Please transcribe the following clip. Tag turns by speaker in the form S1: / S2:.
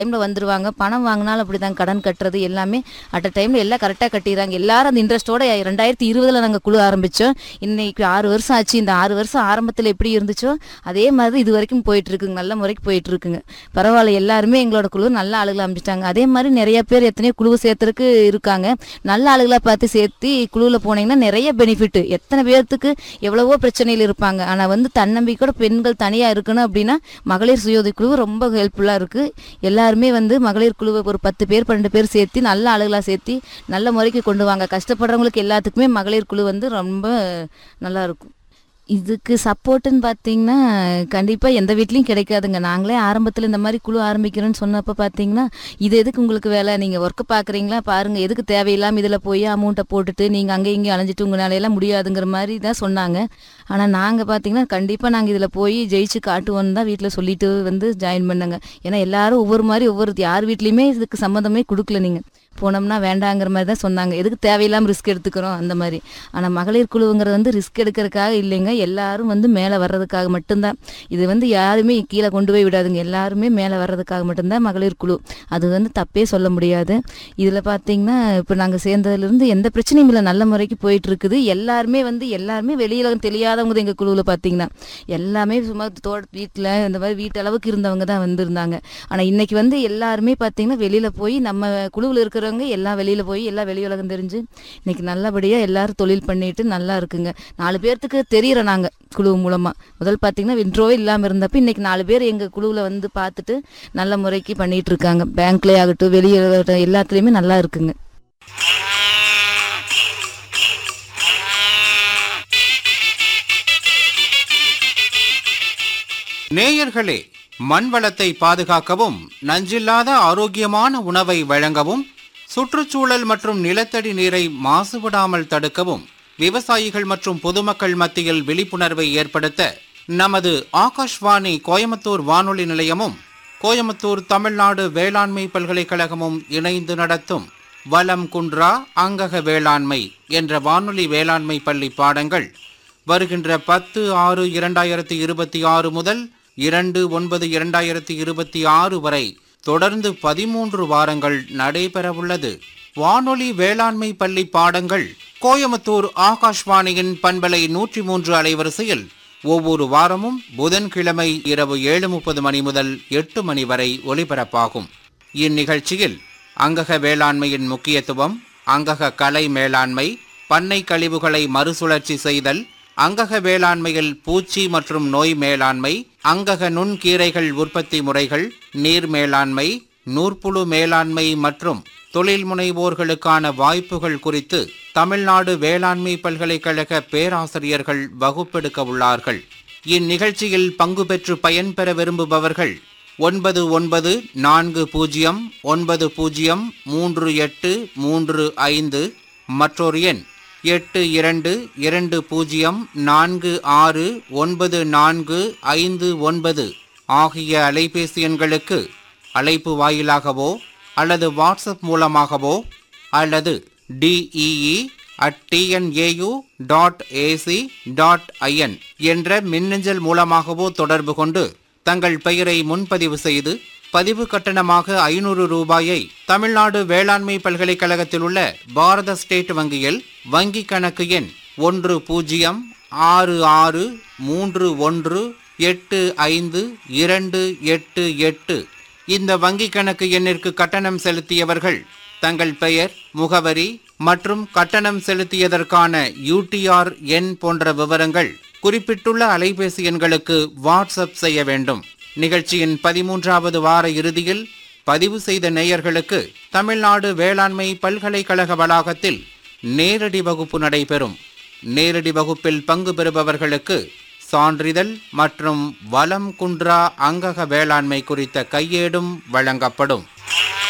S1: டைமில் வந்துருவாங்க பணம் வாங்கினாலும் அப்படி தான் கடன் கட்டுறது எல்லாமே அட் அ டைமில் எல்லாம் கரெக்டாக கட்டிடுறாங்க எல்லாரும் அந்த இன்ட்ரெஸ்ட்டோட ரெண்டாயிரத்தி இருபதில் நாங்கள் குழு ஆரம்பித்தோம் இன்னைக்கு ஆறு வருஷம் ஆச்சு இந்த ஆறு வருஷம் ஆரம்பத்தில் எப்படி இருந்துச்சோ அதே மாதிரி இது வரைக்கும் போயிட்டு இருக்குங்க நல்ல முறைக்கு போயிட்டு இருக்குங்க பரவாயில்ல எல்லாருமே எங்களோட குழு நல்ல ஆளுகளை அமைச்சிட்டாங்க அதே மாதிரி நிறைய பேர் எத்தனையோ குழுவை சேர்த்துறதுக்கு இருக்காங்க நல்ல ஆளுகளாக பார்த்து சேர்த்து குழுவில் போனீங்கன்னா நிறைய பெனிஃபிட் எத்தனை பேர்த்துக்கு எவ்வளவோ பிரச்சனைகள் இருப்பாங்க ஆனால் வந்து தன்னம்பிக்கையோட பெண்கள் தனியாக இருக்கணும் அப்படின்னா மகளிர் சுயோதவி குழு ரொம்ப ஹெல்ப்ஃபுல்லாக இருக்குது எல்லாருமே வந்து மகளிர் குழுவை ஒரு பத்து பேர் பன்னெண்டு பேர் சேர்த்து நல்ல ஆளுகளாக சேர்த்து நல்ல முறைக்கு கொண்டு வாங்க கஷ்டப்படுறவங்களுக்கு எல்லாத்துக்குமே மகளிர் குழு வந்து ரொம்ப நல்லா இருக்கும் இதுக்கு சப்போர்ட்டுன்னு பார்த்தீங்கன்னா கண்டிப்பாக எந்த வீட்லேயும் கிடைக்காதுங்க நாங்களே ஆரம்பத்தில் இந்த மாதிரி குழு ஆரம்பிக்கிறோன்னு சொன்னப்போ பார்த்தீங்கன்னா இது எதுக்கு உங்களுக்கு வேலை நீங்கள் ஒர்க்கு பார்க்குறீங்களா பாருங்கள் எதுக்கு தேவையில்லாமல் இதில் போய் அமௌண்ட்டை போட்டுட்டு நீங்கள் அங்கே இங்கே அலைஞ்சிட்டு உங்களாலையெல்லாம் முடியாதுங்கிற மாதிரி தான் சொன்னாங்க ஆனால் நாங்கள் பார்த்தீங்கன்னா கண்டிப்பாக நாங்கள் இதில் போய் ஜெயிச்சு காட்டுவோன்னு தான் வீட்டில் சொல்லிட்டு வந்து ஜாயின் பண்ணாங்க ஏன்னா எல்லாரும் ஒவ்வொரு மாதிரி ஒவ்வொரு யார் வீட்லேயுமே இதுக்கு சம்மந்தமே கொடுக்கல நீங்கள் போனோம்னா வேண்டாங்கிற மாதிரி தான் சொன்னாங்க எதுக்கு தேவையில்லாமல் ரிஸ்க் எடுத்துக்கிறோம் அந்த மாதிரி ஆனால் மகளிர் குழுங்கிறது வந்து ரிஸ்க் எடுக்கிறதுக்காக இல்லைங்க எல்லாரும் வந்து மேலே வர்றதுக்காக மட்டும்தான் இது வந்து யாருமே கீழே கொண்டு போய் விடாதுங்க எல்லாருமே மேலே வர்றதுக்காக மட்டும்தான் மகளிர் குழு அது வந்து தப்பே சொல்ல முடியாது இதில் பார்த்தீங்கன்னா இப்போ நாங்கள் சேர்ந்ததுலேருந்து எந்த பிரச்சனையும் இல்லை நல்ல முறைக்கு போயிட்டு இருக்குது எல்லாருமே வந்து எல்லாருமே வெளியில் தெரியாதவங்க தான் எங்கள் குழுவில் பார்த்தீங்கன்னா எல்லாமே சும்மா தோட்ட வீட்டில் இந்த மாதிரி வீட்டு அளவுக்கு இருந்தவங்க தான் வந்திருந்தாங்க ஆனால் இன்னைக்கு வந்து எல்லாருமே பார்த்தீங்கன்னா வெளியில் போய் நம்ம குழுவில் இருக்கிறவங்க எல்லாம் வெளியில் போய் எல்லாம் வெளி உலகம் தெரிஞ்சு இன்னைக்கு நல்லபடியாக எல்லாரும் தொழில் பண்ணிட்டு நல்லா இருக்குங்க நாலு பேர்த்துக்கு தெரியிறோம் நாங்கள் குழு மூலமாக முதல் பார்த்தீங்கன்னா இன்ட்ரோவே இல்லாமல் இருந்தப்ப இன்னைக்கு நாலு பேர் எங்கள் குழுவில் வந்து பார்த்துட்டு நல்ல முறைக்கு பண்ணிட்டு இருக்காங்க பேங்க்லேயே ஆகட்டும் வெளியே ஆகட்டும் எல்லாத்துலேயுமே நல்லா இருக்குங்க
S2: நேயர்களே மண் வளத்தை பாதுகாக்கவும் நஞ்சில்லாத ஆரோக்கியமான உணவை வழங்கவும் சுற்றுச்சூழல் மற்றும் நிலத்தடி நீரை மாசுபடாமல் தடுக்கவும் விவசாயிகள் மற்றும் பொதுமக்கள் மத்தியில் விழிப்புணர்வை ஏற்படுத்த நமது ஆகாஷ்வாணி கோயம்புத்தூர் வானொலி நிலையமும் கோயம்புத்தூர் தமிழ்நாடு வேளாண்மை பல்கலைக்கழகமும் இணைந்து நடத்தும் வலம் குன்றா அங்கக வேளாண்மை என்ற வானொலி வேளாண்மை பள்ளி பாடங்கள் வருகின்ற பத்து ஆறு இரண்டாயிரத்தி இருபத்தி ஆறு முதல் இரண்டு ஒன்பது இரண்டாயிரத்தி இருபத்தி ஆறு வரை தொடர்ந்து பதிமூன்று வாரங்கள் நடைபெறவுள்ளது வானொலி வேளாண்மை பள்ளி பாடங்கள் கோயமுத்தூர் ஆகாஷ்வாணியின் பண்பலை நூற்றி மூன்று அலைவரிசையில் ஒவ்வொரு வாரமும் புதன்கிழமை இரவு ஏழு முப்பது மணி முதல் எட்டு மணி வரை ஒலிபரப்பாகும் இந்நிகழ்ச்சியில் அங்கக வேளாண்மையின் முக்கியத்துவம் அங்கக கலை மேலாண்மை பண்ணை கழிவுகளை மறுசுழற்சி செய்தல் அங்கக வேளாண்மையில் பூச்சி மற்றும் நோய் மேலாண்மை அங்கக நுண்கீரைகள் உற்பத்தி முறைகள் நீர் மேலாண்மை நூற்புழு மேலாண்மை மற்றும் தொழில் முனைவோர்களுக்கான வாய்ப்புகள் குறித்து தமிழ்நாடு வேளாண்மை பல்கலைக்கழக பேராசிரியர்கள் வகுப்பெடுக்க உள்ளார்கள் இந்நிகழ்ச்சியில் பங்கு பெற்று பயன்பெற விரும்புபவர்கள் ஒன்பது ஒன்பது நான்கு பூஜ்ஜியம் ஒன்பது பூஜ்ஜியம் மூன்று எட்டு மூன்று ஐந்து மற்றொரு எண் எட்டு இரண்டு இரண்டு பூஜ்ஜியம் நான்கு ஆறு ஒன்பது நான்கு ஐந்து ஒன்பது ஆகிய அலைபேசி எண்களுக்கு அழைப்பு வாயிலாகவோ அல்லது வாட்ஸ்அப் மூலமாகவோ அல்லது DEE at TNAU dot AC dot IN என்ற மின்னஞ்சல் மூலமாகவோ தொடர்பு கொண்டு தங்கள் பெயரை முன்பதிவு செய்து பதிவு கட்டணமாக ஐநூறு ரூபாயை தமிழ்நாடு வேளாண்மை பல்கலைக்கழகத்தில் உள்ள பாரத ஸ்டேட் வங்கியில் வங்கி கணக்கு எண் ஒன்று பூஜ்ஜியம் ஆறு ஆறு மூன்று ஒன்று எட்டு ஐந்து இரண்டு எட்டு எட்டு இந்த வங்கி கணக்கு எண்ணிற்கு கட்டணம் செலுத்தியவர்கள் தங்கள் பெயர் முகவரி மற்றும் கட்டணம் செலுத்தியதற்கான யூடிஆர் எண் போன்ற விவரங்கள் குறிப்பிட்டுள்ள அலைபேசி எண்களுக்கு வாட்ஸ்அப் செய்ய வேண்டும் நிகழ்ச்சியின் பதிமூன்றாவது வார இறுதியில் பதிவு செய்த நேயர்களுக்கு தமிழ்நாடு வேளாண்மை பல்கலைக்கழக வளாகத்தில் நேரடி வகுப்பு நடைபெறும் நேரடி வகுப்பில் பங்கு பெறுபவர்களுக்கு சான்றிதழ் மற்றும் வலம் குன்றா அங்கக வேளாண்மை குறித்த கையேடும் வழங்கப்படும்